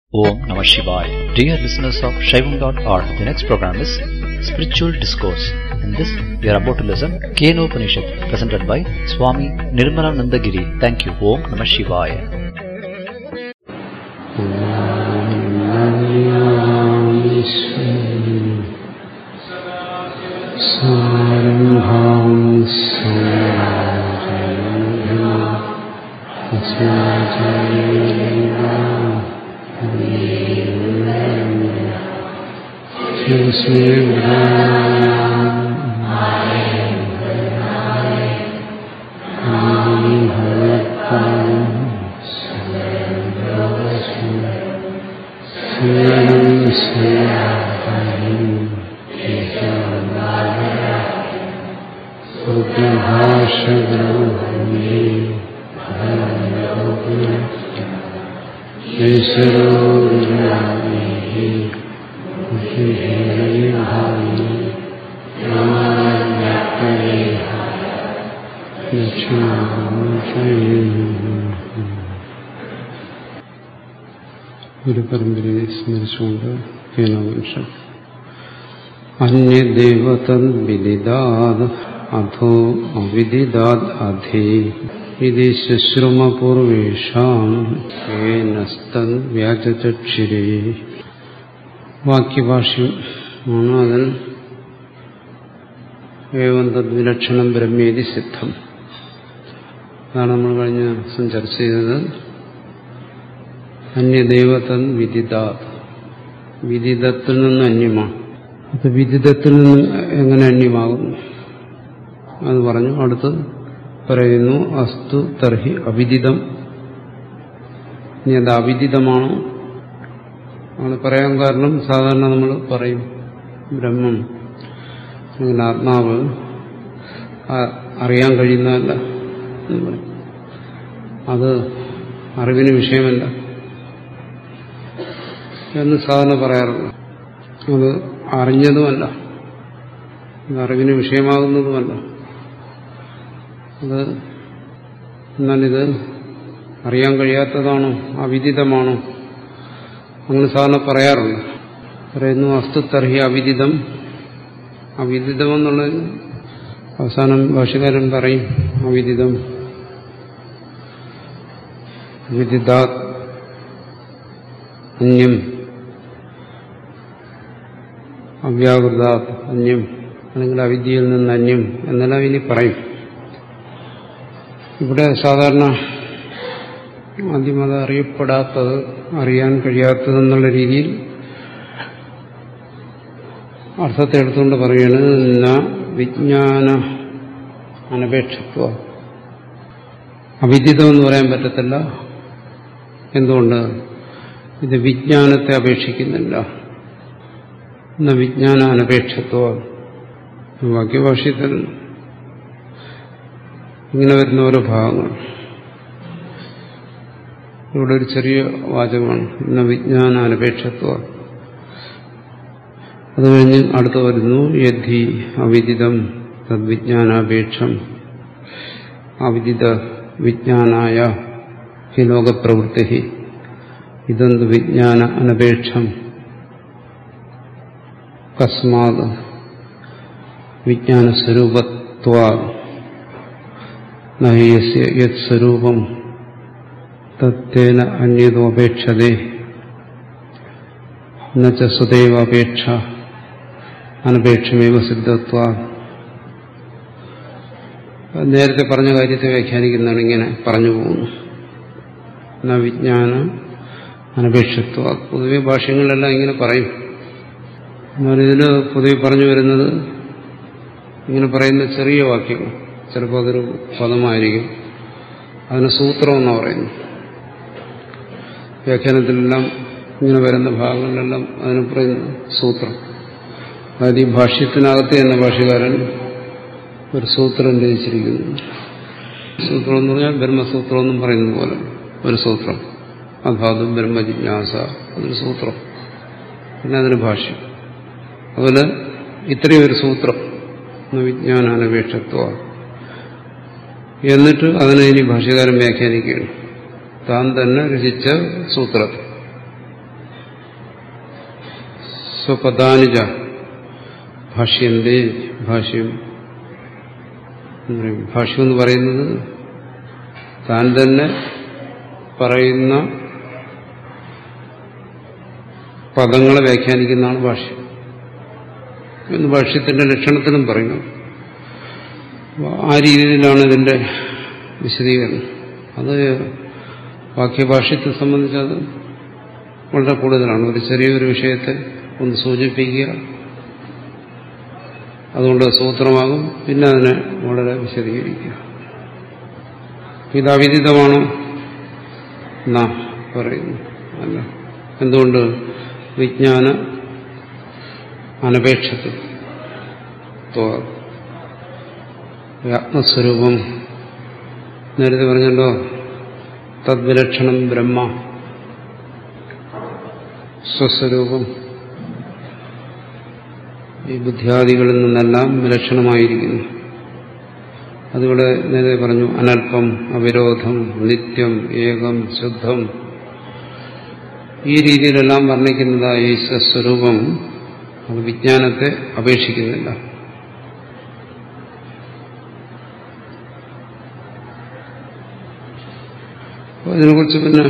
Om Namah Shivaya. Dear listeners of Shaivam.org, the next program is Spiritual Discourse. In this, we are about to listen Keno Upanishad, presented by Swami Nirmalananda Giri. Thank you. Om Namah Shivaya. സാരംഭാം ഒരു പരമ്പരയെ സ്മരിച്ചുകൊണ്ട് കേനവംശം അന്യദേവതൻ വിദിദാത് അധോ അവിദിദാത് അധേ ഇത് ശുശ്രുമപൂർവേഷാം കേനസ്തൻ വ്യാജചക്ഷിരേ വാക്യഭാഷ്യം ആണ് അതിൽ ഏവം തദ്വിലക്ഷണം ബ്രഹ്മേതി സിദ്ധം അതാണ് നമ്മൾ കഴിഞ്ഞ ദിവസം ചർച്ച ചെയ്തത് അന്യദൈവത്തൻ വിദിതാത് വിദിതത്തിൽ നിന്ന് അന്യമാണ് അത് വിദിതത്തിൽ നിന്ന് എങ്ങനെ അന്യമാകുന്നു അത് പറഞ്ഞു അടുത്ത് പറയുന്നു അസ്തു തർഹി അവിദിതം ഇനി അത് അവിദിതമാണോ ആണ് പറയാൻ കാരണം സാധാരണ നമ്മൾ പറയും ബ്രഹ്മം അല്ലെങ്കിൽ ആത്മാവ് അറിയാൻ കഴിയുന്നതല്ല എന്ന് പറയും അത് അറിവിന് വിഷയമല്ല എന്ന് സാധാരണ പറയാറുണ്ട് അത് അറിഞ്ഞതുമല്ല അത് അറിവിന് വിഷയമാകുന്നതുമല്ല അത് എന്നാലിത് അറിയാൻ കഴിയാത്തതാണോ അവിദിതമാണോ അങ്ങനെ സാധാരണ പറയാറുണ്ട് പറയുന്നു അസ്തുത്തർഹി അവിദിതം അവിദിതം എന്നുള്ളത് അവസാനം ഭാഷകാരൻ പറയും അവിദിതം വിദിതാ അന്യം അവ്യാകൃത അന്യം അല്ലെങ്കിൽ അവിദ്യയിൽ നിന്ന് അന്യം എന്നെല്ലാം ഇനി പറയും ഇവിടെ സാധാരണ ആദ്യം അത് അറിയപ്പെടാത്തത് അറിയാൻ കഴിയാത്തതെന്നുള്ള രീതിയിൽ അർത്ഥത്തെ എടുത്തുകൊണ്ട് പറയുകയാണ് ന വിജ്ഞാന അനപേക്ഷത്വ അവിദിതം എന്ന് പറയാൻ പറ്റത്തില്ല എന്തുകൊണ്ട് ഇത് വിജ്ഞാനത്തെ അപേക്ഷിക്കുന്നില്ല എന്ന വിജ്ഞാന അനപേക്ഷത്വ വാക്യഭാഷ്യത്തിൽ ഇങ്ങനെ വരുന്ന ഓരോ ഭാഗങ്ങൾ ഇവിടെ ഒരു ചെറിയ വാചകമാണ് ഇന്ന വിജ്ഞാന അനപേക്ഷത്വ അത് കഴിഞ്ഞ് അടുത്ത് വരുന്നു യദ്ധി അവിദിതം തദ്വിജ്ഞാനാപേക്ഷം അവിദിത വിജ്ഞാനായ ഹി ലോകപ്രവൃത്തി ഇതെന്ത് വിജ്ഞാന അനപേക്ഷം കസ്മാത് വിജ്ഞാനസ്വരൂപത്വ നഹ്യസ്യ യത് സ്വരൂപം തത്തേന അന്യതോപേക്ഷതേ എന്നുവെച്ച സ്വദൈവാപേക്ഷ അനപേക്ഷമേവ സിദ്ധത്വ നേരത്തെ പറഞ്ഞ കാര്യത്തെ വ്യാഖ്യാനിക്കുന്നതാണ് ഇങ്ങനെ പറഞ്ഞു പോകുന്നു എന്നാ വിജ്ഞാന അനപേക്ഷത്വ പൊതുവെ ഭാഷ്യങ്ങളിലെല്ലാം ഇങ്ങനെ പറയും എന്നാൽ ഇതിൽ പൊതുവെ പറഞ്ഞു വരുന്നത് ഇങ്ങനെ പറയുന്ന ചെറിയ വാക്യങ്ങൾ ചിലപ്പോൾ അതൊരു പദമായിരിക്കും അതിന് സൂത്രമെന്നാണ് പറയുന്നു വ്യാഖ്യാനത്തിലെല്ലാം ഇങ്ങനെ വരുന്ന ഭാഗങ്ങളിലെല്ലാം അതിന് പറയുന്ന സൂത്രം അതായത് ഈ ഭാഷ്യത്തിനകത്ത് തന്നെ ഭാഷ്യകാരൻ ഒരു സൂത്രം രചിച്ചിരിക്കുന്നു സൂത്രം എന്ന് പറഞ്ഞാൽ ബ്രഹ്മസൂത്രം എന്നും പറയുന്നത് പോലെ ഒരു സൂത്രം അധാതു ബ്രഹ്മജിജ്ഞാസ അതൊരു സൂത്രം പിന്നെ അതിന് ഭാഷ്യം അതുപോലെ ഇത്രയും ഒരു സൂത്രം വിജ്ഞാനാനപേക്ഷത്വ എന്നിട്ട് അതിനെ ഇനി ഭാഷ്യകാരൻ വ്യാഖ്യാനിക്കുകയാണ് താൻ തന്നെ രചിച്ച സൂത്രത്തെ സ്വപദാനുജ ഭാഷ്യന്റെ ഭാഷ്യം എന്ന് പറയും ഭാഷ്യം എന്ന് പറയുന്നത് താൻ തന്നെ പറയുന്ന പദങ്ങളെ വ്യാഖ്യാനിക്കുന്നതാണ് ഭാഷ്യം എന്ന് ഭാഷ്യത്തിന്റെ ലക്ഷണത്തിലും പറയുന്നു ആ രീതിയിലാണ് ഇതിന്റെ വിശദീകരണം അത് വാക്യഭാഷ്യത്തെ സംബന്ധിച്ചത് വളരെ കൂടുതലാണ് ഒരു ചെറിയൊരു വിഷയത്തെ ഒന്ന് സൂചിപ്പിക്കുക അതുകൊണ്ട് സൂത്രമാകും പിന്നെ അതിനെ വളരെ വിശദീകരിക്കുക ഇത് അവിദിതമാണോ എന്നാ പറയുന്നു അല്ല എന്തുകൊണ്ട് വിജ്ഞാന അനപേക്ഷത്തിൽ ആത്മസ്വരൂപം നേരത്തെ പറഞ്ഞല്ലോ തദ്വിലക്ഷണം ബ്രഹ്മ സ്വസ്വരൂപം ഈ ബുദ്ധിയാദികളിൽ നിന്നെല്ലാം വിലക്ഷണമായിരിക്കുന്നു അതുകൂടെ നേരത്തെ പറഞ്ഞു അനൽപം അവിരോധം നിത്യം ഏകം ശുദ്ധം ഈ രീതിയിലെല്ലാം വർണ്ണിക്കുന്നതായ ഈ സ്വസ്വരൂപം അത് വിജ്ഞാനത്തെ അപേക്ഷിക്കുന്നില്ല ഇതിനെക്കുറിച്ച് പിന്നെ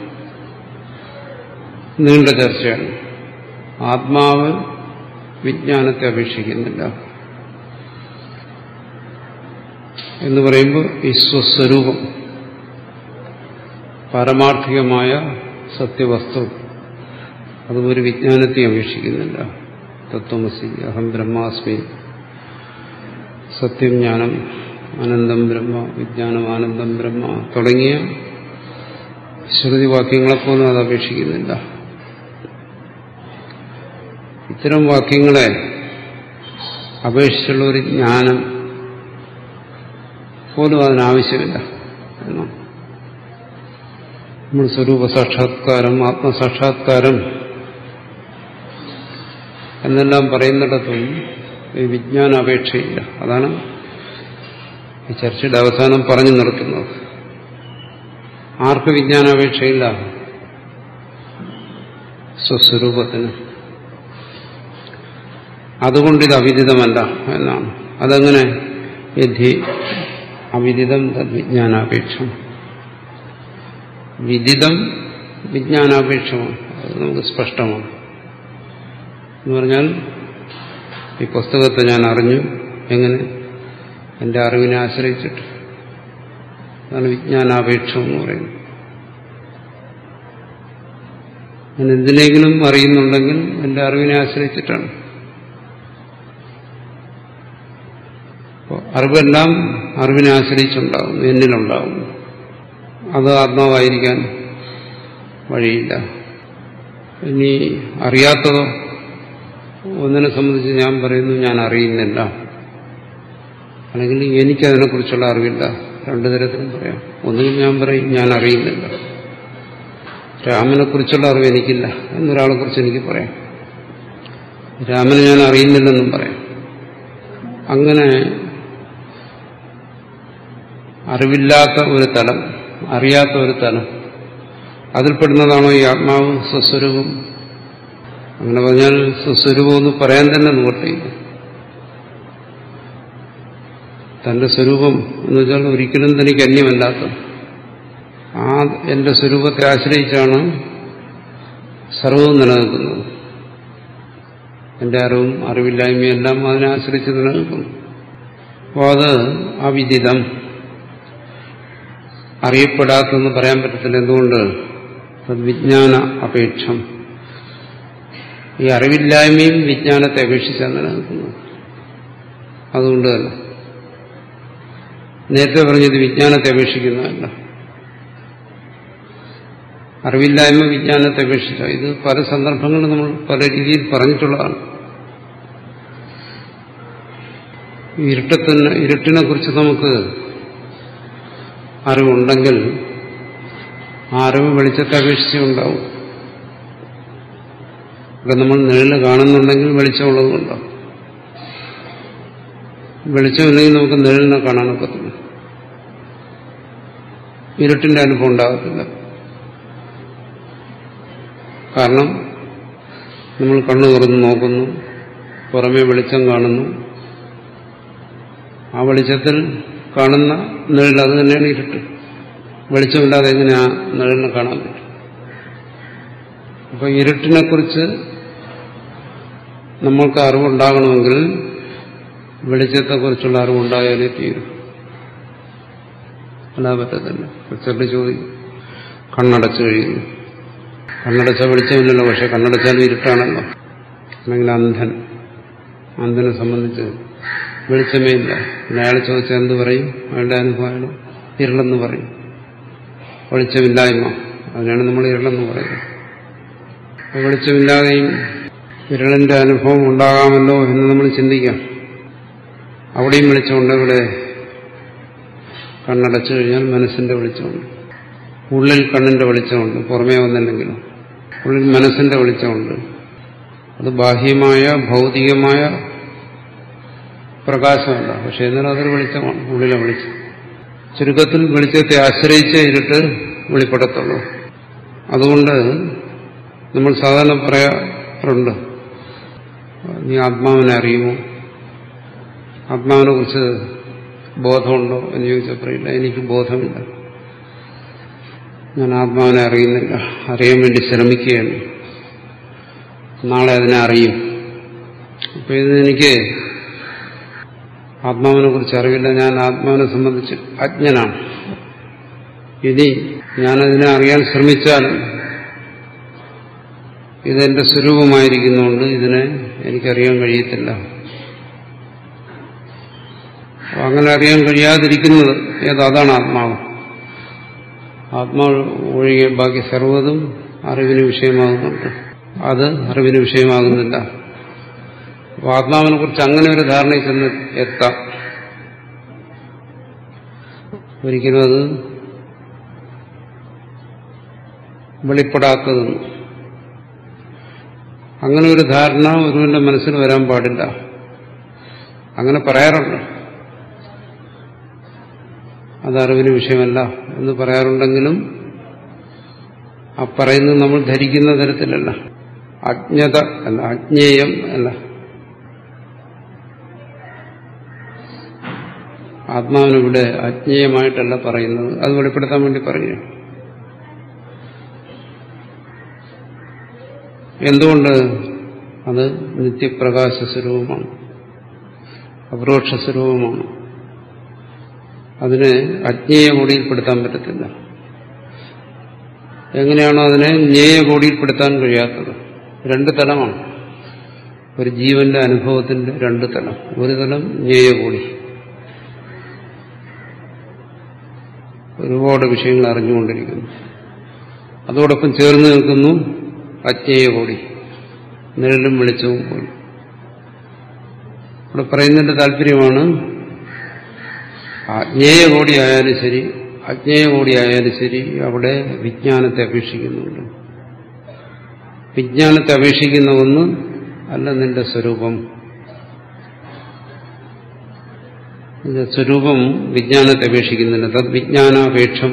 നീണ്ട ചർച്ചയാണ് ആത്മാവ് വിജ്ഞാനത്തെ അപേക്ഷിക്കുന്നില്ല എന്ന് പറയുമ്പോൾ ഈ സ്വസ്വരൂപം പാരമാർത്ഥികമായ സത്യവസ്തു അതും ഒരു വിജ്ഞാനത്തെ അപേക്ഷിക്കുന്നില്ല തത്വമസി അഹം ബ്രഹ്മാസ്മി സത്യം ജ്ഞാനം ആനന്ദം ബ്രഹ്മ വിജ്ഞാനം ആനന്ദം ബ്രഹ്മ തുടങ്ങിയ ശ്രുതിവാക്യങ്ങളെപ്പോലും അത് അപേക്ഷിക്കുന്നില്ല ഇത്തരം വാക്യങ്ങളെ അപേക്ഷിച്ചുള്ള ഒരു ജ്ഞാനം പോലും അതിനാവശ്യമില്ല എന്നാണ് നമ്മൾ സ്വരൂപ സാക്ഷാത്കാരം ആത്മസാക്ഷാത്കാരം എന്നെല്ലാം പറയുന്നിടത്തും ഈ വിജ്ഞാനാപേക്ഷയില്ല അതാണ് ഈ ചർച്ചയുടെ അവസാനം പറഞ്ഞു നിർത്തുന്നത് ആർക്ക് വിജ്ഞാനാപേക്ഷയില്ല സ്വസ്വരൂപത്തിന് അതുകൊണ്ടിത് അവിദിതമല്ല എന്നാണ് അതെങ്ങനെ യഥി അവിദിതം തദ്വിജ്ഞാനാപേക്ഷം വിദിതം വിജ്ഞാനാപേക്ഷമാണ് അത് നമുക്ക് സ്പഷ്ടമാണ് എന്ന് പറഞ്ഞാൽ ഈ പുസ്തകത്തെ ഞാൻ അറിഞ്ഞു എങ്ങനെ എന്റെ അറിവിനെ ആശ്രയിച്ചിട്ട് അതാണ് വിജ്ഞാനാപേക്ഷം എന്ന് പറയുന്നത് ഞാൻ എന്തിനെങ്കിലും അറിയുന്നുണ്ടെങ്കിൽ എന്റെ അറിവിനെ ആശ്രയിച്ചിട്ടാണ് അറിവെല്ലാം അറിവിനെ ആശ്രയിച്ചുണ്ടാകുന്നു എന്നിലുണ്ടാകുന്നു അത് ആത്മാവായിരിക്കാൻ വഴിയില്ല ഇനി അറിയാത്തതോ ഒന്നിനെ സംബന്ധിച്ച് ഞാൻ പറയുന്നു ഞാൻ അറിയുന്നില്ല അല്ലെങ്കിൽ എനിക്കതിനെക്കുറിച്ചുള്ള അറിവില്ല രണ്ടു തരത്തിലും പറയാം ഒന്നുകിൽ ഞാൻ പറയും ഞാൻ അറിയുന്നില്ല രാമനെ കുറിച്ചുള്ള അറിവ് എനിക്കില്ല എന്നൊരാളെ കുറിച്ച് എനിക്ക് പറയാം രാമനെ ഞാൻ അറിയുന്നില്ലെന്നും പറയാം അങ്ങനെ അറിവില്ലാത്ത ഒരു തലം അറിയാത്ത ഒരു തലം അതിൽപ്പെടുന്നതാണോ ഈ ആത്മാവ് സ്വസ്വരൂപം അങ്ങനെ പറഞ്ഞാൽ സ്വസ്വരൂപം എന്ന് പറയാൻ തന്നെ നിവർത്തിയില്ല തന്റെ സ്വരൂപം എന്ന് വെച്ചാൽ ഒരിക്കലും തനിക്ക് അന്യമല്ലാത്ത ആ എന്റെ സ്വരൂപത്തെ ആശ്രയിച്ചാണ് സർവവും നിലനിൽക്കുന്നത് എന്റെ അറിവും അറിവില്ലായ്മയും എല്ലാം അതിനെ ആശ്രയിച്ച് നിലനിൽക്കുന്നു അപ്പോൾ അത് അവിദിതം അറിയപ്പെടാത്തെന്ന് പറയാൻ പറ്റത്തില്ല എന്തുകൊണ്ട് വിജ്ഞാന അപേക്ഷം ഈ അറിവില്ലായ്മയും വിജ്ഞാനത്തെ അപേക്ഷിച്ചാണ് നിലനിൽക്കുന്നത് അതുകൊണ്ട് തന്നെ നേരത്തെ പറഞ്ഞത് വിജ്ഞാനത്തെ അപേക്ഷിക്കുന്നതല്ല അറിവില്ലായ്മ വിജ്ഞാനത്തെ അപേക്ഷിച്ച ഇത് പല സന്ദർഭങ്ങളും നമ്മൾ പല രീതിയിൽ പറഞ്ഞിട്ടുള്ളതാണ് ഇരുട്ടത്തിന് ഇരുട്ടിനെ കുറിച്ച് നമുക്ക് അറിവുണ്ടെങ്കിൽ ആ അറിവ് വെളിച്ചത്തെ അപേക്ഷിച്ചേ ഉണ്ടാവും ഇവിടെ നമ്മൾ നിഴല് കാണുന്നുണ്ടെങ്കിൽ വെളിച്ചമുള്ളതുകൊണ്ടാവും വെളിച്ചമില്ലെങ്കിൽ നമുക്ക് നിഴലിനെ കാണാനൊക്കത്തില്ല ഇരുട്ടിന്റെ അനുഭവം ഉണ്ടാകത്തില്ല കാരണം നമ്മൾ കണ്ണു തുറന്ന് നോക്കുന്നു പുറമെ വെളിച്ചം കാണുന്നു ആ വെളിച്ചത്തിൽ കാണുന്ന നിഴൽ അത് തന്നെയാണ് ഇരുട്ട് വെളിച്ചമില്ലാതെ എങ്ങനെ ആ നിഴലിനെ കാണാൻ പറ്റും അപ്പൊ ഇരുട്ടിനെ കുറിച്ച് നമ്മൾക്ക് അറിവുണ്ടാകണമെങ്കിൽ വെളിച്ചത്തെക്കുറിച്ചുള്ള അറിവുണ്ടായാലേ തീരും അല്ലാ പറ്റത്തില്ല ചിലർ ചോദിക്കും കണ്ണടച്ചു കഴിയുന്നു കണ്ണടച്ച വെളിച്ചമില്ലല്ലോ പക്ഷെ കണ്ണടച്ചാൽ ഇരുട്ടാണല്ലോ അല്ലെങ്കിൽ അന്ധൻ അന്ധനെ സംബന്ധിച്ച് വെളിച്ചമേ ഇല്ല പിന്നെ അയാൾ ചോദിച്ചാൽ എന്ത് പറയും അയാളുടെ അനുഭവം ഇരുളെന്ന് പറയും വെളിച്ചമില്ലായ്മ അതിനാണ് നമ്മൾ ഇരുളെന്ന് പറയുന്നത് വെളിച്ചമില്ലാതെയും വിരളിന്റെ അനുഭവം ഉണ്ടാകാമല്ലോ എന്ന് നമ്മൾ ചിന്തിക്കാം അവിടെയും വെളിച്ചമുണ്ട് ഇവിടെ കണ്ണടച്ചു കഴിഞ്ഞാൽ മനസ്സിന്റെ വെളിച്ചമുണ്ട് ഉള്ളിൽ കണ്ണിന്റെ വെളിച്ചമുണ്ട് പുറമേ വന്നില്ലെങ്കിലും ഉള്ളിൽ മനസ്സിന്റെ വെളിച്ചമുണ്ട് അത് ബാഹ്യമായ ഭൗതികമായ പ്രകാശമല്ല പക്ഷെ എന്നാലും അതൊരു വെളിച്ചമാണ് ഉള്ളിലെ വെളിച്ചം ചുരുക്കത്തിൽ വെളിച്ചത്തെ ആശ്രയിച്ച് ഇരുട്ട് വെളിപ്പെടത്തുള്ളൂ അതുകൊണ്ട് നമ്മൾ സാധാരണ പറയാറുണ്ട് നീ ആത്മാവിനെ അറിയുമോ ആത്മാവിനെ കുറിച്ച് ബോധമുണ്ടോ എന്ന് ചോദിച്ചാൽ പറയില്ല എനിക്ക് ബോധമില്ല ഞാൻ ആത്മാവിനെ അറിയുന്നില്ല അറിയാൻ വേണ്ടി ശ്രമിക്കുകയാണ് നാളെ അതിനെ അറിയും അപ്പൊ ഇത് എനിക്ക് ആത്മാവിനെ കുറിച്ച് അറിവില്ല ഞാൻ ആത്മാവിനെ സംബന്ധിച്ച് അജ്ഞനാണ് ഇനി ഞാനതിനെ അറിയാൻ ശ്രമിച്ചാൽ ഇതെന്റെ സ്വരൂപമായിരിക്കുന്നതുകൊണ്ട് ഇതിനെ എനിക്കറിയാൻ കഴിയത്തില്ല അങ്ങനെ അറിയാൻ കഴിയാതിരിക്കുന്നത് ഏത് അതാണ് ആത്മാവ് ആത്മാവ് ഒഴികെ ബാക്കി സർവ്വതും അറിവിന് വിഷയമാകുന്നുണ്ട് അത് അറിവിന് വിഷയമാകുന്നില്ല അപ്പൊ ആത്മാവിനെ കുറിച്ച് അങ്ങനെ ഒരു ധാരണയിൽ ചെന്ന് എത്താം ഒരിക്കലും അത് വെളിപ്പെടാത്തതെന്ന് അങ്ങനെ ഒരു ധാരണ ഒരുവന്റെ മനസ്സിൽ വരാൻ പാടില്ല അങ്ങനെ പറയാറുണ്ട് അത് അറിവിന് വിഷയമല്ല എന്ന് പറയാറുണ്ടെങ്കിലും ആ പറയുന്നത് നമ്മൾ ധരിക്കുന്ന തരത്തിലല്ല അജ്ഞത അല്ല അജ്ഞേയം അല്ല ആത്മാവിനിവിടെ അജ്ഞേയമായിട്ടല്ല പറയുന്നത് അത് വെളിപ്പെടുത്താൻ വേണ്ടി പറയുക എന്തുകൊണ്ട് അത് നിത്യപ്രകാശ സ്വരൂപമാണ് അപരോക്ഷ സ്വരൂപമാണ് അതിനെ അജ്ഞേയ കോടിയിൽപ്പെടുത്താൻ പറ്റത്തില്ല എങ്ങനെയാണോ അതിനെ ജ്ഞേയ കോടിയിൽപ്പെടുത്താൻ കഴിയാത്തത് രണ്ട് തലമാണ് ഒരു ജീവന്റെ അനുഭവത്തിന്റെ രണ്ട് തലം ഒരു തലം ജ്ഞേയ കോടി ഒരുപാട് വിഷയങ്ങൾ അറിഞ്ഞുകൊണ്ടിരിക്കുന്നു അതോടൊപ്പം ചേർന്ന് നിൽക്കുന്നു അജ്ഞേയ കോടി നിഴലും വെളിച്ചവും പോലും ഇവിടെ പറയുന്നതിന്റെ താല്പര്യമാണ് അജ്ഞേയ കോടിയായാലും ശരി അജ്ഞേയ കോടിയായാലും ശരി അവിടെ വിജ്ഞാനത്തെ അപേക്ഷിക്കുന്നുണ്ട് വിജ്ഞാനത്തെ അപേക്ഷിക്കുന്ന ഒന്ന് അല്ല നിന്റെ സ്വരൂപം നിന്റെ സ്വരൂപം വിജ്ഞാനത്തെ അപേക്ഷിക്കുന്നില്ല തത് വിജ്ഞാനാപേക്ഷം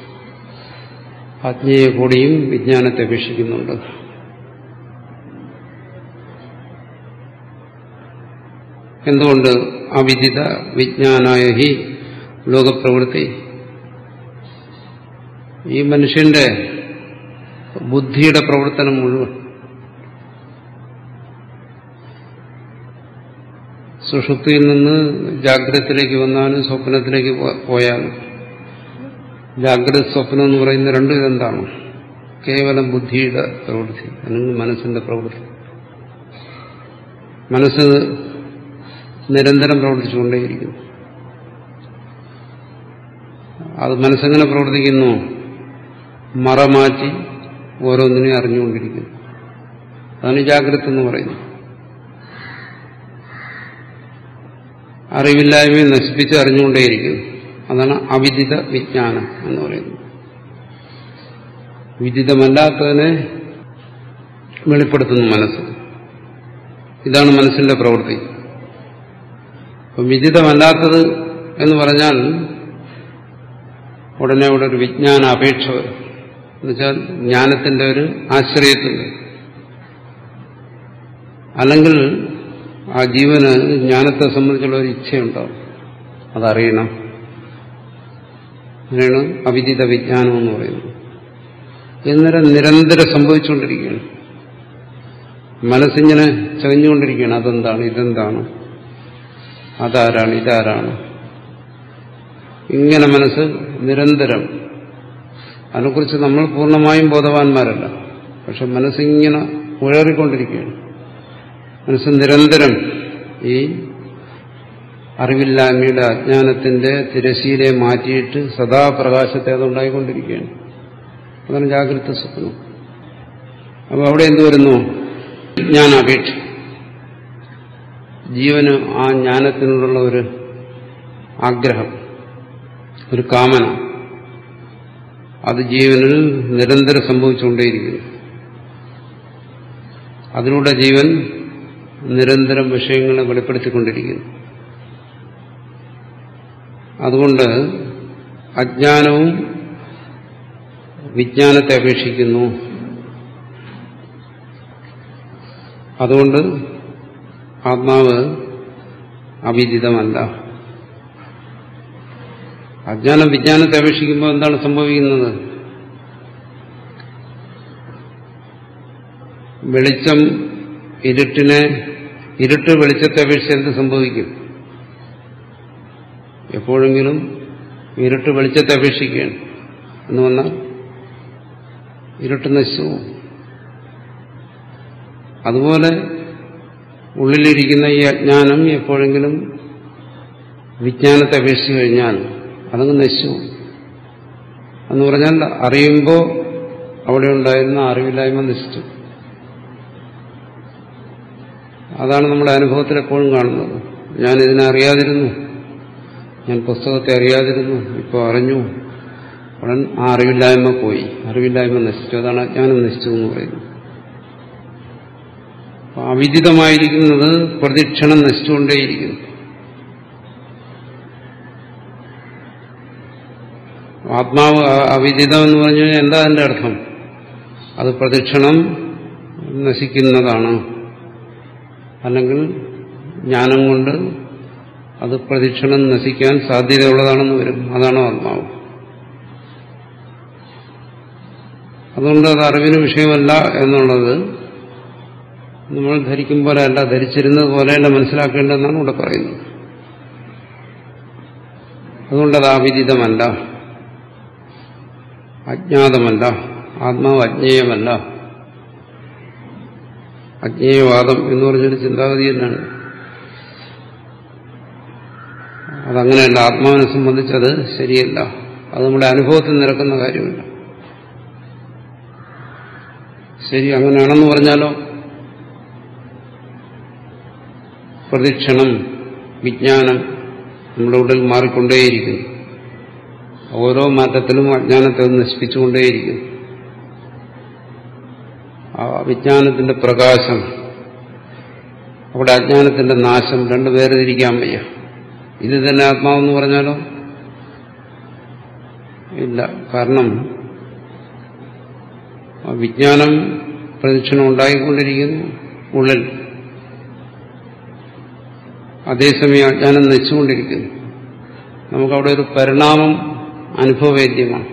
ആജ്ഞേയ കോടിയും വിജ്ഞാനത്തെ അപേക്ഷിക്കുന്നുണ്ട് എന്തുകൊണ്ട് അവിദിത വിജ്ഞാനായ ഹി ലോകപ്രവൃത്തി ഈ മനുഷ്യന്റെ ബുദ്ധിയുടെ പ്രവർത്തനം മുഴുവൻ സുഷുപ്തിയിൽ നിന്ന് ജാഗ്രതത്തിലേക്ക് വന്നാലും സ്വപ്നത്തിലേക്ക് പോയാലും ജാഗ്രത സ്വപ്നം എന്ന് പറയുന്ന രണ്ട് ഇതെന്താണ് കേവലം ബുദ്ധിയുടെ പ്രവൃത്തി അല്ലെങ്കിൽ മനസ്സിന്റെ പ്രവൃത്തി മനസ്സ് നിരന്തരം പ്രവർത്തിച്ചുകൊണ്ടേയിരിക്കുന്നു അത് മനസ്സെങ്ങനെ പ്രവർത്തിക്കുന്നു മറമാറ്റി ഓരോന്നിനെയും അറിഞ്ഞുകൊണ്ടിരിക്കുന്നു അതാണ് ജാഗ്രത എന്ന് പറയുന്നത് അറിവില്ലായ്മയെ നശിപ്പിച്ച് അറിഞ്ഞുകൊണ്ടേയിരിക്കുന്നു അതാണ് അവിദിത വിജ്ഞാനം എന്ന് പറയുന്നത് വിദിതമല്ലാത്തതിനെ വെളിപ്പെടുത്തുന്നു മനസ്സ് ഇതാണ് മനസ്സിന്റെ പ്രവൃത്തി അപ്പം വിദിതമല്ലാത്തത് എന്ന് പറഞ്ഞാൽ ഉടനെ അവിടെ ഒരു വിജ്ഞാന അപേക്ഷ വരും എന്നുവെച്ചാൽ ജ്ഞാനത്തിന്റെ ഒരു ആശ്രയത്തിൽ അല്ലെങ്കിൽ ആ ജീവന് ജ്ഞാനത്തെ സംബന്ധിച്ചുള്ള ഒരു ഇച്ഛയുണ്ടാവും അതറിയണം അങ്ങനെയാണ് അവിദിത വിജ്ഞാനം എന്ന് പറയുന്നത് എന്നേരം നിരന്തരം സംഭവിച്ചുകൊണ്ടിരിക്കുകയാണ് മനസ്സിങ്ങനെ ചകഞ്ഞുകൊണ്ടിരിക്കുകയാണ് അതെന്താണ് ഇതെന്താണ് അതാരാണ് ഇതാരാണ് ഇങ്ങനെ മനസ്സ് നിരന്തരം അതിനെക്കുറിച്ച് നമ്മൾ പൂർണ്ണമായും ബോധവാന്മാരല്ല പക്ഷെ മനസ്സിങ്ങനെ ഉഴറിക്കൊണ്ടിരിക്കുകയാണ് മനസ്സ് നിരന്തരം ഈ അറിവില്ലായ്മയുടെ അജ്ഞാനത്തിന്റെ തിരശീലയെ മാറ്റിയിട്ട് സദാ പ്രകാശത്തെ അതുണ്ടായിക്കൊണ്ടിരിക്കുകയാണ് അതാണ് ജാഗ്രത സ്വപ്നം അപ്പൊ അവിടെ എന്ത് വരുന്നു ജ്ഞാനാപേക്ഷ ജീവന് ആ ജ്ഞാനത്തിനോടുള്ള ഒരു ആഗ്രഹം ഒരു കാമന അത് ജീവനിൽ നിരന്തരം സംഭവിച്ചുകൊണ്ടേയിരിക്കുന്നു അതിലൂടെ ജീവൻ നിരന്തരം വിഷയങ്ങളെ വെളിപ്പെടുത്തിക്കൊണ്ടിരിക്കുന്നു അതുകൊണ്ട് അജ്ഞാനവും വിജ്ഞാനത്തെ അപേക്ഷിക്കുന്നു അതുകൊണ്ട് ആത്മാവ് അവിദിതമല്ല അജ്ഞാനം വിജ്ഞാനത്തെ അപേക്ഷിക്കുമ്പോൾ എന്താണ് സംഭവിക്കുന്നത് വെളിച്ചം ഇരുട്ടിനെ ഇരുട്ട് വെളിച്ചത്തെ അപേക്ഷിച്ച് എന്ത് സംഭവിക്കും എപ്പോഴെങ്കിലും ഇരുട്ട് വെളിച്ചത്തെ അപേക്ഷിക്കുകയാണ് എന്ന് വന്നാൽ ഇരുട്ട് നശിച്ചു അതുപോലെ ഉള്ളിലിരിക്കുന്ന ഈ അജ്ഞാനം എപ്പോഴെങ്കിലും വിജ്ഞാനത്തെ അപേക്ഷിച്ചു കഴിഞ്ഞാൽ അതങ്ങ് നശിച്ചു എന്ന് പറഞ്ഞാൽ അറിയുമ്പോൾ അവിടെ ഉണ്ടായിരുന്ന അറിവില്ലായ്മ നശിച്ചു അതാണ് നമ്മുടെ അനുഭവത്തിൽ എപ്പോഴും കാണുന്നത് ഞാൻ ഇതിനെ അറിയാതിരുന്നു ഞാൻ പുസ്തകത്തെ അറിയാതിരുന്നു ഇപ്പോൾ അറിഞ്ഞു ഉടൻ ആ അറിവില്ലായ്മ പോയി അറിവില്ലായ്മ നശിച്ചു അതാണ് അജ്ഞാനം നശിച്ചു എന്ന് പറയുന്നത് അവിദിതമായിരിക്കുന്നത് പ്രതിക്ഷണം നശിച്ചുകൊണ്ടേയിരിക്കുന്നു ആത്മാവ് അവിദിതം എന്ന് പറഞ്ഞു കഴിഞ്ഞാൽ എന്താ അതിന്റെ അർത്ഥം അത് പ്രതിക്ഷണം നശിക്കുന്നതാണ് അല്ലെങ്കിൽ ജ്ഞാനം കൊണ്ട് അത് പ്രതിക്ഷണം നശിക്കാൻ സാധ്യതയുള്ളതാണെന്ന് വരും അതാണ് ആത്മാവ് അതുകൊണ്ട് അത് അറിവിന് വിഷയമല്ല എന്നുള്ളത് നമ്മൾ ധരിക്കും പോലെയല്ല ധരിച്ചിരുന്നത് പോലെയല്ല മനസ്സിലാക്കേണ്ടതെന്നാണ് ഇവിടെ പറയുന്നത് അതുകൊണ്ടത് അവിദിതമല്ല അജ്ഞാതമല്ല ആത്മാവ് അജ്ഞേയമല്ല അജ്ഞേയവാദം എന്ന് പറഞ്ഞൊരു ചിന്താഗതി തന്നെയാണ് അതങ്ങനെയല്ല ആത്മാവിനെ സംബന്ധിച്ചത് ശരിയല്ല അത് നമ്മുടെ അനുഭവത്തിൽ നിരക്കുന്ന കാര്യമില്ല ശരി അങ്ങനെയാണെന്ന് പറഞ്ഞാലോ പ്രദക്ഷിണം വിജ്ഞാനം നമ്മുടെ ഉള്ളിൽ മാറിക്കൊണ്ടേയിരിക്കുന്നു ഓരോ മാറ്റത്തിലും അജ്ഞാനത്തെ നശിപ്പിച്ചുകൊണ്ടേയിരിക്കുന്നു ആ വിജ്ഞാനത്തിന്റെ പ്രകാശം അവിടെ അജ്ഞാനത്തിന്റെ നാശം രണ്ടു വേർതിരിക്കാൻ വയ്യ ഇത് തന്നെ ആത്മാവെന്ന് പറഞ്ഞാലോ ഇല്ല കാരണം ആ വിജ്ഞാനം പ്രദക്ഷിണം ഉണ്ടായിക്കൊണ്ടിരിക്കുന്നു ഉള്ളിൽ അതേസമയം അജ്ഞാനം നശിച്ചുകൊണ്ടിരിക്കുന്നു നമുക്കവിടെ ഒരു പരിണാമം അനുഭവവേദ്യമാണ്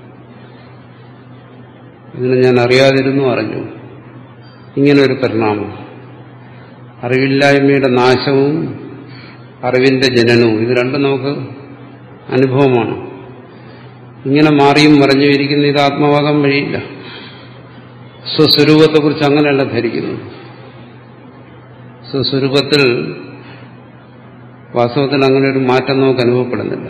ഇതിനെ ഞാൻ അറിയാതിരുന്നു അറിഞ്ഞു ഇങ്ങനെ ഒരു പരിണാമം അറിവില്ലായ്മയുടെ നാശവും അറിവിന്റെ ജനനവും ഇത് രണ്ടും നമുക്ക് അനുഭവമാണ് ഇങ്ങനെ മാറിയും മറിഞ്ഞു ഇരിക്കുന്ന ഇത് ആത്മവാദം വഴിയില്ല സ്വസ്വരൂപത്തെക്കുറിച്ച് അങ്ങനെയല്ല ധരിക്കുന്നു സ്വസ്വരൂപത്തിൽ വാസ്തവത്തിൽ അങ്ങനെ ഒരു മാറ്റം നമുക്ക് അനുഭവപ്പെടുന്നില്ല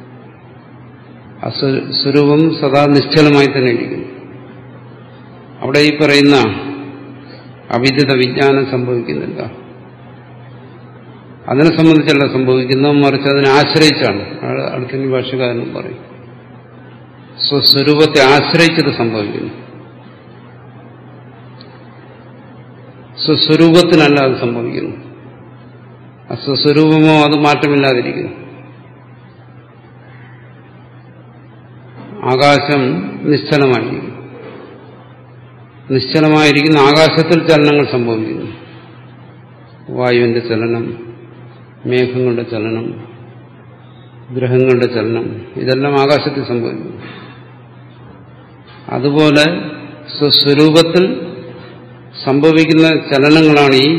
ആ സ്വരൂപം സദാ നിശ്ചലമായി തന്നെ ഇരിക്കുന്നു അവിടെ ഈ പറയുന്ന അവിദിത വിജ്ഞാനം സംഭവിക്കുന്നില്ല അതിനെ സംബന്ധിച്ചല്ല സംഭവിക്കുന്നത് മറിച്ച് അതിനെ ആശ്രയിച്ചാണ് അടുത്ത ഭാഷകാരനും പറയും സ്വസ്വരൂപത്തെ ആശ്രയിച്ചത് സംഭവിക്കുന്നു സ്വസ്വരൂപത്തിനല്ല അത് സംഭവിക്കുന്നു സ്വസ്വരൂപമോ അത് മാറ്റമില്ലാതിരിക്കുന്നു ആകാശം നിശ്ചലമായിരിക്കുന്നു നിശ്ചലമായിരിക്കുന്ന ആകാശത്തിൽ ചലനങ്ങൾ സംഭവിക്കുന്നു വായുവിന്റെ ചലനം മേഘങ്ങളുടെ ചലനം ഗ്രഹങ്ങളുടെ ചലനം ഇതെല്ലാം ആകാശത്തിൽ സംഭവിക്കുന്നു അതുപോലെ സ്വസ്വരൂപത്തിൽ സംഭവിക്കുന്ന ചലനങ്ങളാണ് ഈ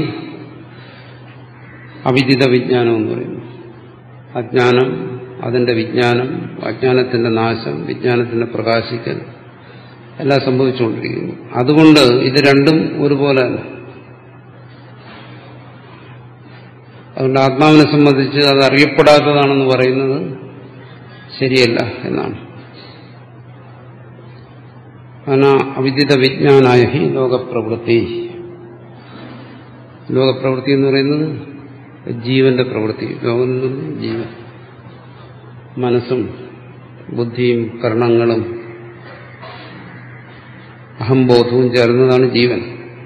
അവിദിത വിജ്ഞാനം എന്ന് പറയുന്നത് അജ്ഞാനം അതിന്റെ വിജ്ഞാനം അജ്ഞാനത്തിന്റെ നാശം വിജ്ഞാനത്തിന്റെ പ്രകാശിക്കൽ എല്ലാം സംഭവിച്ചുകൊണ്ടിരിക്കുന്നു അതുകൊണ്ട് ഇത് രണ്ടും ഒരുപോലെ തന്നെ അതുകൊണ്ട് ആത്മാവിനെ സംബന്ധിച്ച് അത് അറിയപ്പെടാത്തതാണെന്ന് പറയുന്നത് ശരിയല്ല എന്നാണ് അന അവിദിത വിജ്ഞാനായ ഹി ലോകപ്രവൃത്തി ലോകപ്രവൃത്തി എന്ന് പറയുന്നത് ജീവന്റെ പ്രവൃത്തി ലോകം എന്ന് പറഞ്ഞാൽ ജീവൻ മനസ്സും ബുദ്ധിയും കർണങ്ങളും അഹംബോധവും ചേർന്നതാണ് ജീവൻ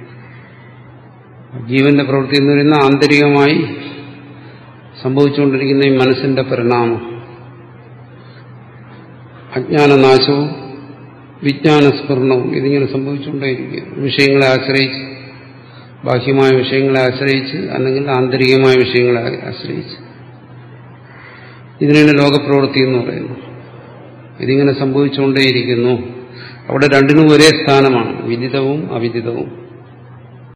ജീവന്റെ പ്രവൃത്തി എന്ന് പറയുന്ന ആന്തരികമായി സംഭവിച്ചുകൊണ്ടിരിക്കുന്ന ഈ മനസ്സിന്റെ പരിണാമം അജ്ഞാനനാശവും വിജ്ഞാനസ്ഫുരണവും ഇതിങ്ങനെ സംഭവിച്ചുകൊണ്ടേയിരിക്കുക വിഷയങ്ങളെ ആശ്രയിച്ച് ബാഹ്യമായ വിഷയങ്ങളെ ആശ്രയിച്ച് അല്ലെങ്കിൽ ആന്തരികമായ വിഷയങ്ങളെ ആശ്രയിച്ച് ഇതിനാണ് ലോകപ്രവൃത്തി എന്ന് പറയുന്നത് ഇതിങ്ങനെ സംഭവിച്ചുകൊണ്ടേയിരിക്കുന്നു അവിടെ രണ്ടിനും ഒരേ സ്ഥാനമാണ് വിദിതവും അവിദിതവും